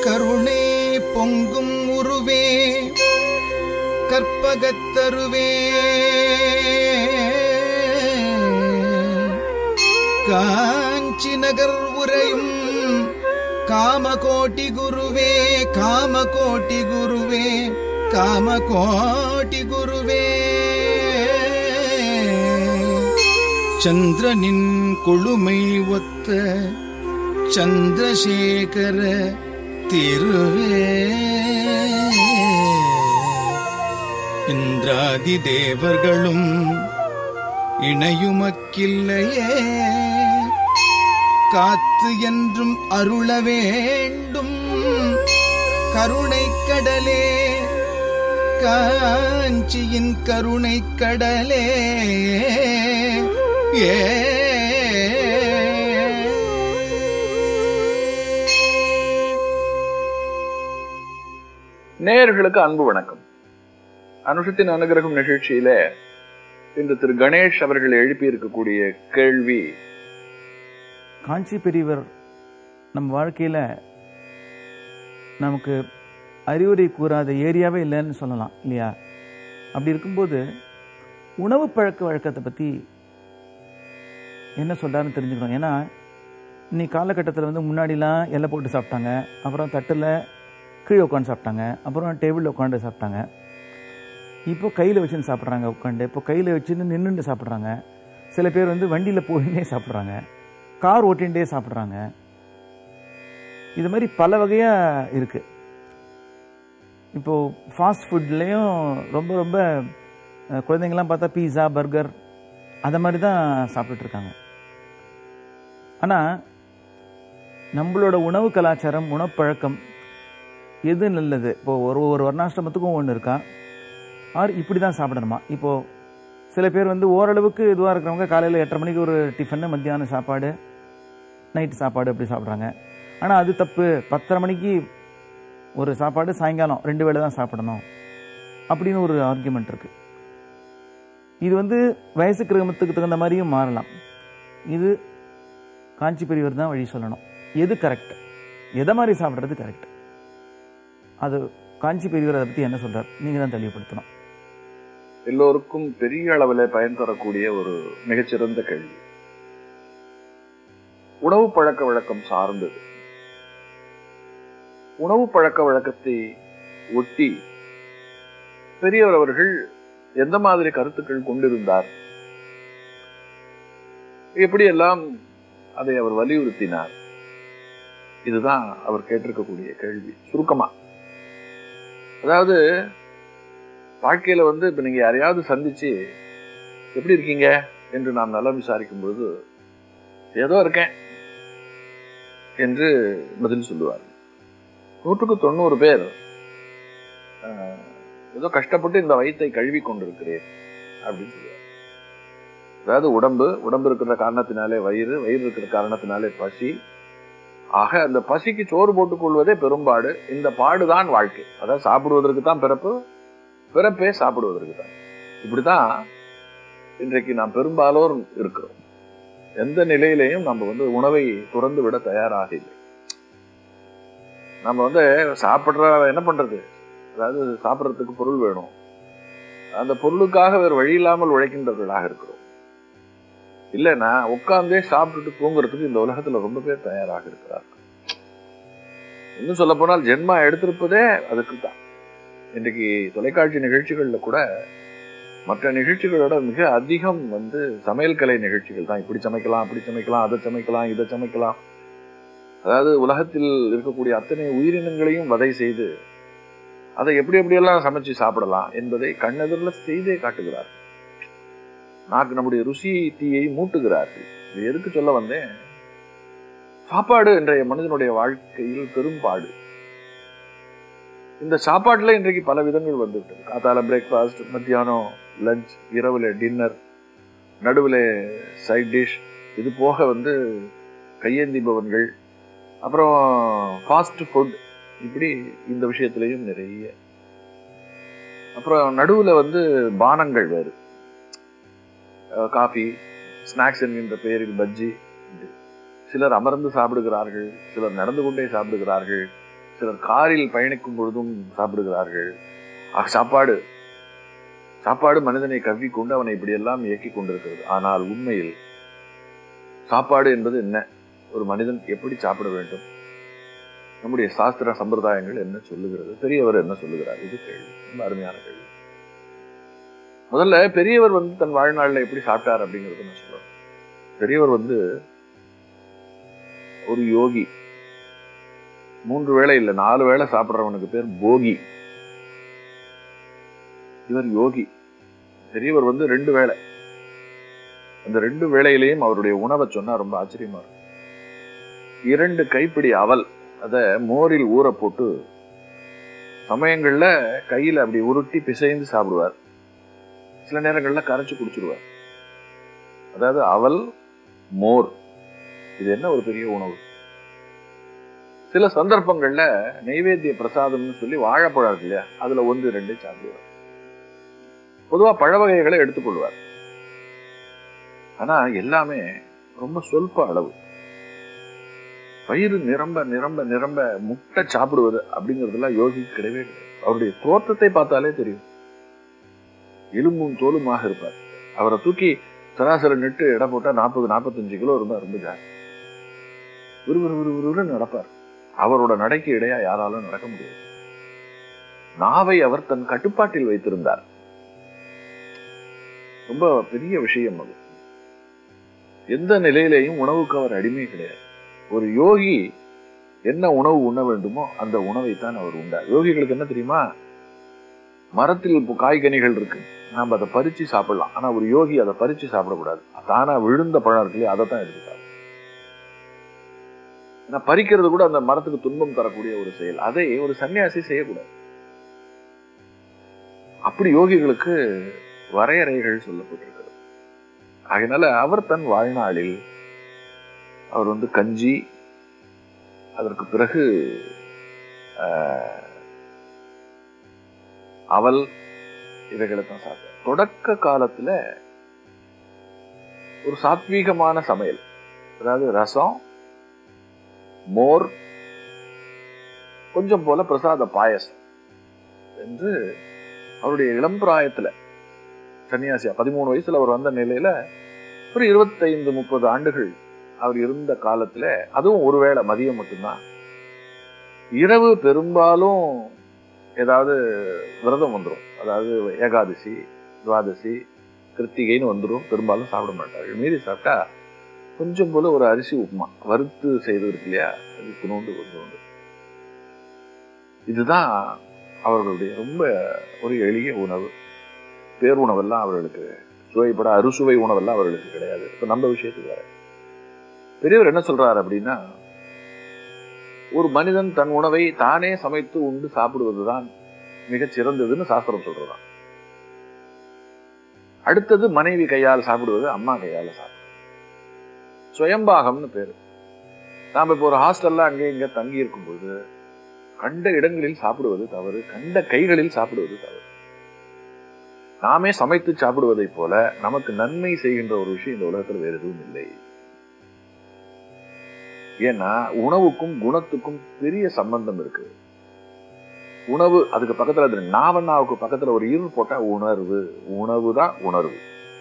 கருணை பொங்கும் உருவே கற்பகத்தருவே காஞ்சி நகர் உரையும் காமகோட்டி குருவே காமகோட்டி குருவே காமகோட்டி குருவே சந்திரனின் கொழுமை ஒத்த சந்திரசேகர திருவே இந்திராதி தேவர்களும் இணையுமக்கில்லையே காத்து என்றும் அருள வேண்டும் கருணை கடலே காஞ்சியின் கருணை கடலே ஏ நேயர்களுக்கு அன்பு வணக்கம் அனுஷத்தின் அனுகிரகம் நிகழ்ச்சியில இன்று திரு கணேஷ் அவர்கள் எழுப்பி இருக்கக்கூடிய கேள்வி காஞ்சி பெரியவர் நம் வாழ்க்கையில் நமக்கு அறிவுரை கூறாத ஏரியாவே இல்லைன்னு சொல்லலாம் இல்லையா அப்படி இருக்கும்போது உணவு பழக்க வழக்கத்தை பற்றி என்ன சொல்கிறாருன்னு தெரிஞ்சுக்கணும் ஏன்னா இன்னைக்கு காலகட்டத்தில் வந்து முன்னாடிலாம் எல்லை போட்டு சாப்பிட்டாங்க அப்புறம் தட்டில் கீழே உட்காந்து சாப்பிட்டாங்க அப்புறம் டேபிளில் உட்காந்து சாப்பிட்டாங்க இப்போ கையில் வச்சுன்னு சாப்பிட்றாங்க உட்காந்து இப்போ கையில் வச்சுன்னு நின்றுட்டு சாப்பிட்றாங்க சில பேர் வந்து வண்டியில் போயின்னே சாப்பிட்றாங்க கார் ஓட்டிகிட்டே சாப்பிட்றாங்க இது மாதிரி பல வகையாக இருக்குது இப்போது ஃபாஸ்ட் ஃபுட்லேயும் ரொம்ப ரொம்ப அஹ், குழந்தைங்கலாம் பார்த்தா பீஸா பர்கர் அதை மாதிரி தான் சாப்பிட்டுட்டு இருக்காங்க ஆனால் நம்மளோட உணவு கலாச்சாரம் உணவுப்பழக்கம் எது நல்லது இப்போது ஒரு ஒரு வர்ணாசிரமத்துக்கும் ஒன்று இருக்கா ஆர் இப்படி தான் சாப்பிடணுமா இப்போது சில பேர் வந்து ஓரளவுக்கு இதுவாக இருக்கிறவங்க காலையில் எட்டரை மணிக்கு ஒரு டிஃபனு மத்தியானம் சாப்பாடு நைட்டு சாப்பாடு அப்படி சாப்பிட்றாங்க ஆனால் அது தப்பு பத்தரை மணிக்கு ஒரு சாப்பாடு சாயங்காலம் ரெண்டு வேளை தான் சாப்பிடணும் அப்படின்னு ஒரு ஆர்குமெண்ட் இருக்குது இது வந்து வயசு கிரமத்துக்கு தகுந்த மாதிரியும் மாறலாம் இது காஞ்சி பெரியவர் தான் வழி சொல்லணும் எது கரெக்ட் எதை மாதிரி சாப்பிட்றது கரெக்ட் அது காஞ்சி பெரியவர் அதை பற்றி என்ன சொல்கிறார் நீங்கள் தான் தெளிவுபடுத்தணும் எல்லோருக்கும் பெரிய அளவில் பயன் தரக்கூடிய ஒரு மிகச்சிறந்த கேள்வி உணவு பழக்க வழக்கம் சார்ந்தது உணவு பழக்க வழக்கத்தை ஒட்டி பெரியவர் அவர்கள் எந்த மாதிரி கருத்துக்கள் கொண்டிருந்தார் எப்படியெல்லாம் அதை அவர் வலியுறுத்தினார் இதுதான் அவர் கேட்டிருக்கக்கூடிய கேள்வி சுருக்கமா அதாவது வாழ்க்கையில வந்து இப்ப நீங்க யாரையாவது சந்திச்சு எப்படி இருக்கீங்க என்று நாம் நலம் விசாரிக்கும் பொழுது ஏதோ இருக்கேன் என்று பதில் சொல்லுவார் நூற்றுக்கு தொண்ணூறு பேர் ஆஹ், ஏதோ கஷ்டப்பட்டு இந்த வயித்தை கழுவி கொண்டிருக்கிறேன் அப்படின்னு சொல்லுவார் அதாவது உடம்பு உடம்பு இருக்கிற காரணத்தினாலே வயிறு வயிறு இருக்கிற காரணத்தினாலே பசி ஆக அந்த பசிக்கு சோறு போட்டுக் கொள்வதே பெரும்பாடு இந்த பாடுதான் வாழ்க்கை அதாவது சாப்பிடுவதற்கு தான் பிறப்பு பிறப்பே சாப்பிடுவதற்கு தான் இப்படிதான் இன்றைக்கு நாம் பெரும்பாலோர் இருக்கிறோம் எந்த நிலையிலையும் நம்ம வந்து உணவை துறந்து விட தயாராக இல்லை நம்ம வந்து சாப்பிடுற என்ன பண்றது அதாவது சாப்பிட்றதுக்கு பொருள் வேணும் அந்த பொருளுக்காக வேறு வழி இல்லாமல் உழைக்கின்றவர்களாக இருக்கிறோம் இல்லைன்னா உட்கார்ந்தே சாப்பிட்டுட்டு தூங்குறதுக்கு இந்த உலகத்துல ரொம்ப பேர் தயாராக இருக்கிறார்கள் இன்னும் சொல்ல போனால் ஜென்மா எடுத்திருப்பதே அதுக்கு தான் இன்றைக்கு தொலைக்காட்சி நிகழ்ச்சிகள்ல கூட மற்ற நிகழ்ச்சிகளோட மிக அதிகம் வந்து சமையல் கலை நிகழ்ச்சிகள் தான் இப்படி சமைக்கலாம் அப்படி சமைக்கலாம் அதை சமைக்கலாம் இதை சமைக்கலாம் அதாவது உலகத்தில் இருக்கக்கூடிய அத்தனை உயிரினங்களையும் வதை செய்து அதை எப்படி எப்படியெல்லாம் சமைச்சு சாப்பிடலாம் என்பதை கண்ணெதிரில் செய்தே காட்டுகிறார் நாக்கு நம்முடைய ருசி தீயை மூட்டுகிறார்கள் இது எதுக்கு சொல்ல வந்தேன் சாப்பாடு இன்றைய மனிதனுடைய வாழ்க்கையில் பெரும்பாடு இந்த சாப்பாட்டுல இன்றைக்கு பல விதங்கள் வந்துவிட்டது காத்தால பிரேக்ஃபாஸ்ட் மத்தியானம் லஞ்ச் இரவுல டின்னர் நடுவில் சைட் டிஷ் இது போக வந்து கையேந்தி பவன்கள் அப்புறம் ஃபாஸ்ட் ஃபுட் இப்படி இந்த விஷயத்திலையும் நிறைய அப்புறம் நடுவில் வந்து பானங்கள் வேறு காஃபி ஸ்நாக்ஸ் என்கின்ற பெயரில் பஜ்ஜி இப்படி. சிலர் அமர்ந்து சாப்பிடுகிறார்கள் சிலர் நடந்து கொண்டே சாப்பிடுகிறார்கள் சிலர் காரில் பயணிக்கும் பொழுதும் சாப்பிடுகிறார்கள் ஆக, சாப்பாடு சாப்பாடு மனிதனை கவ்விக்கொண்டு அவனை இப்படியெல்லாம் இயக்கிக் கொண்டிருக்கிறது ஆனால் உண்மையில் சாப்பாடு என்பது என்ன ஒரு மனிதன் எப்படி சாப்பிட வேண்டும் நம்முடைய சாஸ்திர சம்பிரதாயங்கள் என்ன சொல்லுகிறது பெரியவர் என்ன சொல்லுகிறார் இது கேள்வி ரொம்ப அருமையான கேள்வி முதல்ல பெரியவர் வந்து தன் வாழ்நாள்ல எப்படி சாப்பிட்டார் அப்படிங்கறத நான் சொல்றேன் பெரியவர் வந்து ஒரு யோகி மூன்று வேளை இல்ல நாலு வேளை சாப்பிடுறவனுக்கு பேர் போகி இவர் யோகி பெரியவர் வந்து ரெண்டு வேளை அந்த ரெண்டு வேளையிலையும் அவருடைய உணவை சொன்னா ரொம்ப ஆச்சரியமா இருக்கும் இரண்டு கைப்பிடி அவல் அத மோரில் ஊற போட்டு சமயங்கள்ல கையில அப்படி உருட்டி பிசைந்து சாப்பிடுவார் சில நேரங்கள்ல கரைச்சு குடிச்சிடுவார் அதாவது அவல் மோர் இது என்ன ஒரு பெரிய உணவு சில சந்தர்ப்பங்கள்ல நைவேத்திய பிரசாதம்னு சொல்லி வாழைப்பழம் இருக்கு இல்லையா அதுல ஒன்று ரெண்டு சாப்பிடுவார் பொதுவா பழ வகைகளை எடுத்துக்கொள்வார் ஆனா எல்லாமே ரொம்ப சொல்ப அளவு வயிறு நிரம்ப நிரம்ப நிரம்ப முட்டை சாப்பிடுவது அப்படிங்கறதெல்லாம் யோகி கிடையவே கிடையாது அவருடைய தோற்றத்தை பார்த்தாலே தெரியும் எலும்பும் தோலுமாக இருப்பார் அவரை தூக்கி சராசரி நெட்டு எடை போட்டா நாற்பது நாற்பத்தஞ்சு கிலோ இருந்தா ரொம்ப ஜாஸ்தி விறுவிறு விறுவிறுன்னு நடப்பார் அவரோட நடைக்கு இடையா யாராலும் நடக்க முடியாது நாவை அவர் தன் கட்டுப்பாட்டில் வைத்திருந்தார் ரொம்ப பெரிய விஷயம் அது எந்த நிலையிலேயும் உணவுக்கு அவர் அடிமை கிடையாது ஒரு யோகி என்ன உணவு உண்ண வேண்டுமோ அந்த உணவை தான் அவர் உண்டார் யோகிகளுக்கு என்ன தெரியுமா மரத்தில் இப்போ காய்கனிகள் இருக்கு நாம அதை பறிச்சு சாப்பிடலாம் ஆனா ஒரு யோகி அதை பறிச்சு சாப்பிடக்கூடாது தானா விழுந்த பழம் இருக்கு இல்லையா அதை தான் எடுத்து சாப்பிடணும். ஏன்னா பறிக்கிறது கூட அந்த மரத்துக்கு துன்பம் தரக்கூடிய ஒரு செயல் அதை ஒரு சன்னியாசி செய்யக்கூடாது அப்படி யோகிகளுக்கு வரையறைகள் சொல்லப்பட்டிருக்கிறது அதனால அவர் தன் வாழ்நாளில் அவர் வந்து கஞ்சி அதற்கு பிறகு ஆஹ், அவல் இவைகளை தான் சாப்பிட்டார் தொடக்க காலத்துல ஒரு சாத்வீகமான சமையல் அதாவது ரசம் மோர் கொஞ்சம் போல பிரசாத பாயசம் என்று அவருடைய இளம் பிராயத்துல சன்னியாசியா பதிமூணு வயசுல அவர் வந்த நிலையில ஒரு இருபத்தைந்து முப்பது ஆண்டுகள் அவர் இருந்த காலத்துல அதுவும் ஒருவேளை மதியம் மட்டும்தான் இரவு பெரும்பாலும் ஏதாவது விரதம் வந்துடும் அதாவது ஏகாதசி துவாதசி கிருத்திகைன்னு வந்துடும் பெரும்பாலும் சாப்பிட மாட்டார்கள் மீறி சாப்பிட்டா கொஞ்சம் போல ஒரு அரிசி உப்புமா வறுத்து செய்து இருக்கு இல்லையா அது குணோண்டு கொஞ்சோண்டு இதுதான் அவர்களுடைய ரொம்ப ஒரு எளிய உணவு பேருணவெல்லாம் அவர்களுக்கு சுவைப்பட அறுசுவை உணவெல்லாம் அவர்களுக்கு கிடையாது இப்ப நம்ம விஷயத்துக்கு வர பெரியவர் என்ன சொல்றாரு அப்படின்னா ஒரு மனிதன் தன் உணவை தானே சமைத்து உண்டு சாப்பிடுவதுதான் மிகச் சிறந்ததுன்னு சாஸ்திரம் சொல்றதாம் அடுத்தது மனைவி கையால் சாப்பிடுவது அம்மா கையால சாப்பிடுவது சுயம்பாகம்னு பேரு நாம இப்போ ஒரு ஹாஸ்டல்ல அங்கே இங்க தங்கி இருக்கும்போது கண்ட இடங்களில் சாப்பிடுவது தவறு கண்ட கைகளில் சாப்பிடுவது தவறு நாமே சமைத்து சாப்பிடுவதைப் போல நமக்கு நன்மை செய்கின்ற ஒரு விஷயம் இந்த உலகத்தில் வேற எதுவும் இல்லை ஏன்னா உணவுக்கும் குணத்துக்கும் பெரிய சம்பந்தம் இருக்கு உணவு அதுக்கு பக்கத்துல அது நாவண்ணாவுக்கு பக்கத்துல ஒரு இருள் போட்டா உணர்வு உணவு தான் உணர்வு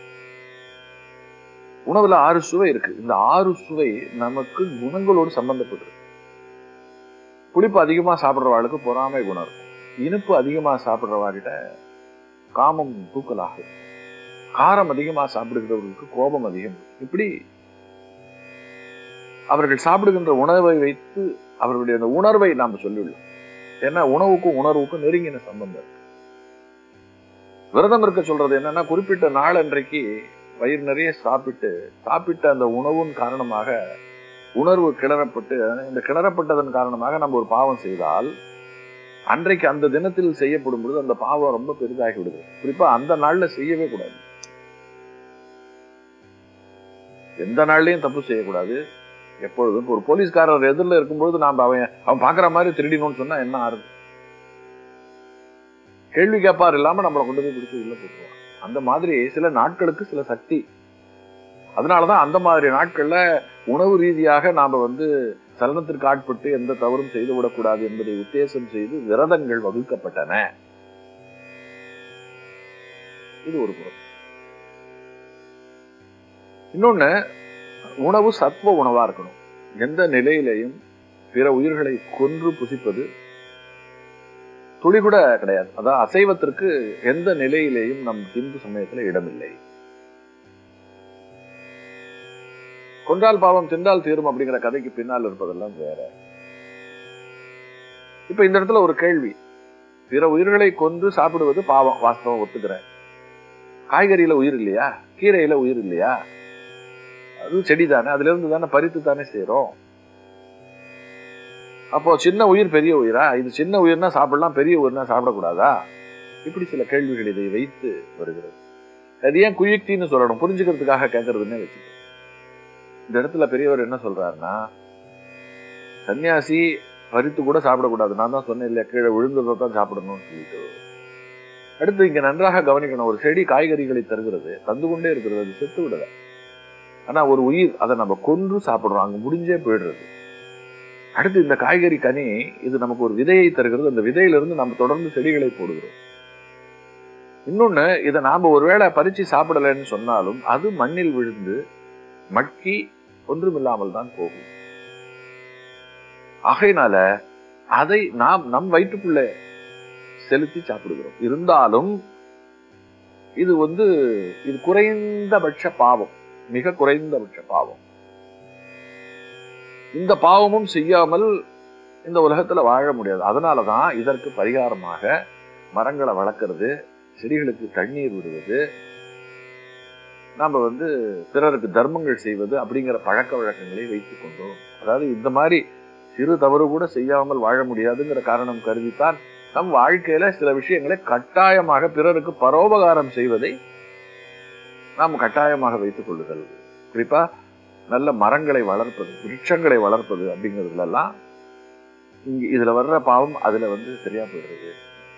உணவுல ஆறு சுவை இருக்கு இந்த ஆறு சுவை நமக்கு குணங்களோடு சம்பந்தப்பட்டிருக்கு புளிப்பு அதிகமா சாப்பிடுறவாளுக்கு பொறாமை குணம் இருக்கும் இனிப்பு அதிகமா சாப்பிடுறவாகிட்ட காமம் தூக்கலாகும் காரம் அதிகமா சாப்பிடுகிறவர்களுக்கு கோபம் அதிகம் இப்படி அவர்கள் சாப்பிடுகின்ற உணவை வைத்து அவர்களுடைய அந்த உணர்வை நாம் சொல்லியுள்ளோம் ஏன்னா உணவுக்கும் உணர்வுக்கும் நெருங்கின சம்பந்தம் இருக்கு விரதம் இருக்க சொல்றது என்னன்னா குறிப்பிட்ட நாள் அன்றைக்கு வயிறு நிறைய சாப்பிட்டு சாப்பிட்ட அந்த உணவின் காரணமாக உணர்வு கிளறப்பட்டு இந்த கிளறப்பட்டதன் காரணமாக நம்ம ஒரு பாவம் செய்தால் அன்றைக்கு அந்த தினத்தில் செய்யப்படும் பொழுது அந்த பாவம் ரொம்ப பெரிதாகி விடுது குறிப்பா அந்த நாள்ல செய்யவே கூடாது எந்த நாள்லயும் தப்பு செய்யக்கூடாது எப்பொழுதும் இப்ப ஒரு போலீஸ்காரர் எதிரில் இருக்கும்பொழுது நாம அவன் அவன் பாக்குற மாதிரி திருடினோம்னு சொன்னா என்ன ஆறுது கேள்வி கேட்பார் இல்லாம நம்மளை கொண்டு போய் பிடிச்சி உள்ள போட்டுருவான் அந்த மாதிரி சில நாட்களுக்கு சில சக்தி அதனாலதான் அந்த மாதிரி நாட்கள்ல உணவு ரீதியாக நாம வந்து சலனத்திற்கு ஆட்பட்டு எந்த தவறும் செய்து விடக்கூடாது என்பதை உத்தேசம் செய்து விரதங்கள் வகுக்கப்பட்டன இது ஒரு புறம் இன்னொன்னு உணவு சத்துவ உணவா இருக்கணும் எந்த நிலையிலையும் பிற உயிர்களை கொன்று புசிப்பது துளி கூட கிடையாது அதான் அசைவத்திற்கு எந்த நிலையிலேயும் நம் இந்து சமயத்துல இடமில்லை கொன்றால் பாவம் தின்றால் தீரும் அப்படிங்கிற கதைக்கு பின்னால் இருப்பதெல்லாம் வேற இப்ப இந்த இடத்துல ஒரு கேள்வி பிற உயிர்களை கொன்று சாப்பிடுவது பாவம் வாஸ்தவம் ஒத்துக்கிறேன் காய்கறியில உயிர் இல்லையா கீரையில உயிர் இல்லையா அது செடி தானே அதுல இருந்து தானே பறித்து தானே செய்யறோம் அப்போ சின்ன உயிர் பெரிய உயிரா இது சின்ன உயிர்னா சாப்பிடலாம் பெரிய உயிர்னா சாப்பிடக்கூடாதா இப்படி சில கேள்விகள் இதை வைத்து வருகிறது அது ஏன் குயுக்தின்னு சொல்லணும் புரிஞ்சுக்கிறதுக்காக கேட்கறதுன்னே வச்சுக்கோ இந்த இடத்துல பெரியவர் என்ன சொல்றாருன்னா சன்னியாசி பறித்து கூட சாப்பிடக்கூடாது நான் தான் சொன்னேன் இல்லையா கீழே விழுந்ததை தான் சாப்பிடணும்னு சொல்லிட்டு அடுத்து இங்க நன்றாக கவனிக்கணும் ஒரு செடி காய்கறிகளை தருகிறது தந்து கொண்டே இருக்கிறது அது செத்து விடல ஆனா ஒரு உயிர் அதை நம்ம கொன்று சாப்பிடுறோம் அங்க முடிஞ்சே போயிடுறது அடுத்து இந்த காய்கறி கனி இது நமக்கு ஒரு விதையை தருகிறது அந்த விதையிலிருந்து நம்ம தொடர்ந்து செடிகளை போடுகிறோம் இன்னொன்னு இதை நாம ஒருவேளை பறிச்சு சாப்பிடலைன்னு சொன்னாலும் அது மண்ணில் விழுந்து மக்கி ஒன்றுமில்லாமல் தான் போகும் ஆகையினால அதை நாம் நம் வயிற்றுக்குள்ள செலுத்தி சாப்பிடுகிறோம் இருந்தாலும் இது வந்து இது குறைந்தபட்ச பாவம் மிக குறைந்தபட்ச பாவம் இந்த பாவமும் செய்யாமல் இந்த உலகத்துல வாழ முடியாது அதனாலதான் இதற்கு பரிகாரமாக மரங்களை வளர்க்கறது செடிகளுக்கு தண்ணீர் விடுவது நாம வந்து பிறருக்கு தர்மங்கள் செய்வது அப்படிங்கிற பழக்க வழக்கங்களை வைத்துக் கொண்டோம் அதாவது இந்த மாதிரி சிறு தவறு கூட செய்யாமல் வாழ முடியாதுங்கிற காரணம் கருதித்தான் நம் வாழ்க்கையில சில விஷயங்களை கட்டாயமாக பிறருக்கு பரோபகாரம் செய்வதை நாம் கட்டாயமாக வைத்துக் கொள்ளுதல் குறிப்பா நல்ல மரங்களை வளர்ப்பது விருட்சங்களை வளர்ப்பது அப்படிங்கிறதுல எல்லாம் இங்க இதுல வர்ற பாவம் அதுல வந்து சரியா போயிடுறது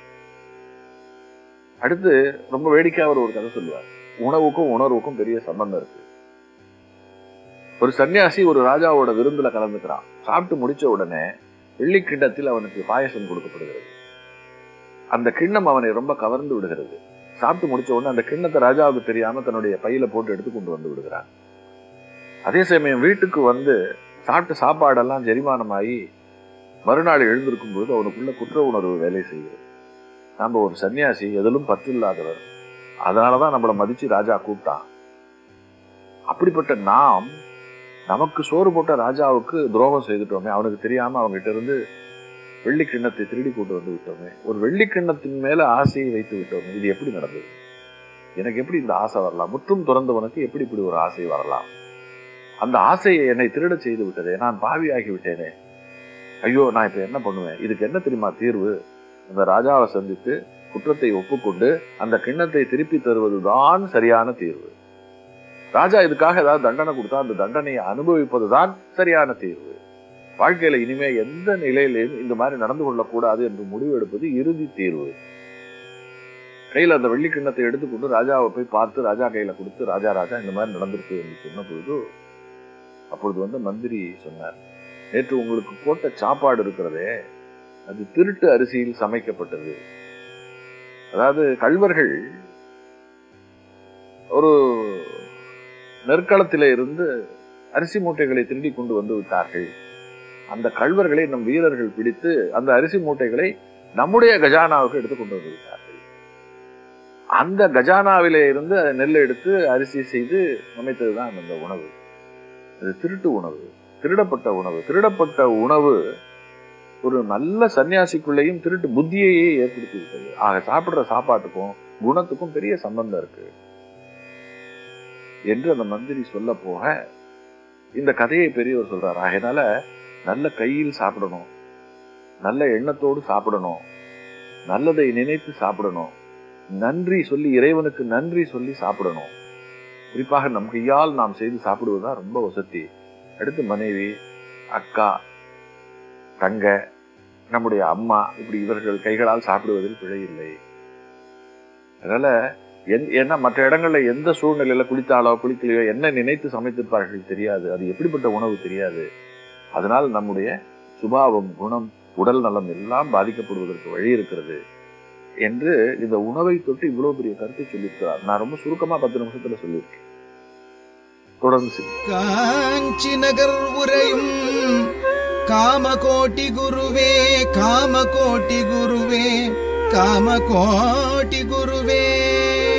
அடுத்து ரொம்ப வேடிக்கையா அவர் ஒரு கதை சொல்லுவார் உணவுக்கும் உணர்வுக்கும் பெரிய சம்பந்தம் இருக்கு ஒரு சன்னியாசி ஒரு ராஜாவோட விருந்துல கலந்துக்கிறான் சாப்பிட்டு முடிச்ச உடனே வெள்ளி கிண்ணத்தில் அவனுக்கு பாயசம் கொடுக்கப்படுகிறது அந்த கிண்ணம் அவனை ரொம்ப கவர்ந்து விடுகிறது சாப்பிட்டு முடிச்ச உடனே அந்த கிண்ணத்தை ராஜாவுக்கு தெரியாம தன்னுடைய பையில போட்டு எடுத்து கொண்டு வந்து விடுகிறான் அதே சமயம் வீட்டுக்கு வந்து சாப்பிட்ட சாப்பாடெல்லாம் ஜெரிமானமாகி மறுநாள் எழுந்திருக்கும் போது அவனுக்குள்ள குற்ற உணர்வு வேலை செய்கிறது நாம ஒரு சன்னியாசி எதிலும் பற்று இல்லாதவர் அதனாலதான் நம்மளை மதிச்சு ராஜா கூப்பிட்டான் அப்படிப்பட்ட நாம் நமக்கு சோறு போட்ட ராஜாவுக்கு துரோகம் செய்துட்டோமே அவனுக்கு தெரியாம அவங்ககிட்ட இருந்து வெள்ளி கிண்ணத்தை திருடி கொண்டு வந்து விட்டோமே ஒரு வெள்ளி கிண்ணத்தின் மேல ஆசையை வைத்து விட்டோமே இது எப்படி நடந்தது எனக்கு எப்படி இந்த ஆசை வரலாம் முற்றும் துறந்தவனுக்கு எப்படி இப்படி ஒரு ஆசை வரலாம் அந்த ஆசையை என்னை திருட செய்து விட்டதே நான் பாவியாகி விட்டேனே ஐயோ நான் இப்ப என்ன பண்ணுவேன் இதுக்கு என்ன தெரியுமா தீர்வு அந்த ராஜாவை சந்தித்து குற்றத்தை ஒப்புக்கொண்டு அந்த கிண்ணத்தை திருப்பி தருவதுதான் சரியான தீர்வு ராஜா இதுக்காக ஏதாவது தண்டனை கொடுத்தா அந்த தண்டனையை அனுபவிப்பதுதான் சரியான தீர்வு வாழ்க்கையில இனிமே எந்த நிலையிலையும் இந்த மாதிரி நடந்து கொள்ளக்கூடாது என்று முடிவு எடுப்பது இறுதி தீர்வு கையில அந்த வெள்ளி கிண்ணத்தை எடுத்துக்கொண்டு ராஜாவை போய் பார்த்து ராஜா கையில கொடுத்து ராஜா ராஜா இந்த மாதிரி நடந்திருக்கு என்று சொன்ன பொழுது அப்பொழுது வந்து மந்திரி சொன்னார் நேற்று உங்களுக்கு போட்ட சாப்பாடு இருக்கிறதே அது திருட்டு அரிசியில் சமைக்கப்பட்டது அதாவது கல்வர்கள் ஒரு நெற்களத்திலே இருந்து அரிசி மூட்டைகளை திருடி கொண்டு வந்து விட்டார்கள் அந்த கல்வர்களை நம் வீரர்கள் பிடித்து அந்த அரிசி மூட்டைகளை நம்முடைய கஜானாவுக்கு எடுத்து கொண்டு வந்து விட்டார்கள் அந்த கஜானாவிலே இருந்து நெல் எடுத்து அரிசி செய்து சமைத்ததுதான் அந்த உணவு அது திருட்டு உணவு திருடப்பட்ட உணவு திருடப்பட்ட உணவு ஒரு நல்ல சன்னியாசிக்குள்ளேயும் திருட்டு புத்தியையே ஏற்படுத்தி விட்டது ஆக சாப்பிடுற சாப்பாட்டுக்கும் குணத்துக்கும் பெரிய சம்பந்தம் இருக்கு என்று அந்த மந்திரி சொல்ல போக இந்த கதையை பெரியவர் சொல்றார் ஆகையினால நல்ல கையில் சாப்பிடணும் நல்ல எண்ணத்தோடு சாப்பிடணும் நல்லதை நினைத்து சாப்பிடணும் நன்றி சொல்லி இறைவனுக்கு நன்றி சொல்லி சாப்பிடணும் குறிப்பாக நம் கையால் நாம் செய்து சாப்பிடுவதுதான் ரொம்ப வசதி அடுத்து மனைவி அக்கா தங்க நம்முடைய அம்மா இப்படி இவர்கள் கைகளால் சாப்பிடுவதில் பிழை இல்லை அதனால என்- ஏன்னா மற்ற இடங்கள்ல எந்த சூழ்நிலையில குளித்தாலோ குளிக்கலையோ என்ன நினைத்து சமைத்திருப்பார்கள் தெரியாது அது எப்படிப்பட்ட உணவு தெரியாது அதனால் நம்முடைய சுபாவம் குணம் உடல் நலம் எல்லாம் பாதிக்கப்படுவதற்கு வழி இருக்கிறது என்று இந்த உணவை தொட்டு இவ்வளவு பெரிய கருத்தை சொல்லியிருக்கிறார் நான் ரொம்ப சுருக்கமா பத்து நிமிஷத்துல சொல்லியிருக்கேன் தொடர்ந்து செய்யுங்க. காஞ்சி நகர் உரையும் காமகோட்டி குருவே காமகோட்டி குருவே காமகோட்டி குருவே